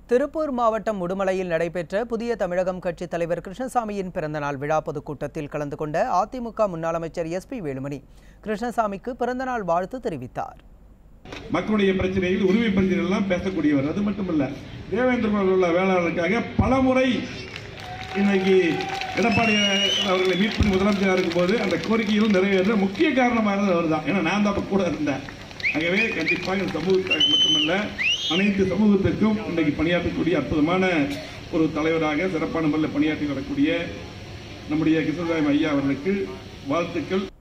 திருப்பூர் மாவட்டம் உடுமலையில் நடைபெற்ற புதிய தமிழகம் கட்சித் தலைவர் கிருஷ்ணசாமியின் பிறந்தநாள் விழா பொதுக்கூட்டத்தில் கலந்து கொண்ட அதிமுக முன்னாள் அமைச்சர் எஸ்பி வேலுமணி கிருஷ்ணசாமிக்கு பிறந்தநாள் வாழ்த்து தெரிவித்தார் மக்களுடைய பிரச்சனைகள் உரிமை பிரச்சனைகள் எல்லாம் பேசக்கூடியவர் அது மட்டுமல்ல தேவேந்திர குல உள்ள வேளாளருக்காக பலமுறை இன்னைக்கு எடப்பாடி அவர்களை மீட் பண்ணி முதலமைச்சராக இருக்கும்போது அந்த கோரிக்கைகளும் நிறைவேற முக்கிய காரணமானது அவர் தான் ஏன்னா நான் தான் அப்ப கூட இருந்தேன் ஆகவே கண்டிப்பாக இந்த சமூகத்துக்கு மட்டுமல்ல அனைத்து சமூகத்திற்கும் இன்னைக்கு பணியாற்றக்கூடிய அற்புதமான ஒரு தலைவராக சிறப்பான முறையில் பணியாற்றி வரக்கூடிய நம்முடைய கிருஷ்ணசாமி ஐயா அவர்களுக்கு வாழ்த்துக்கள்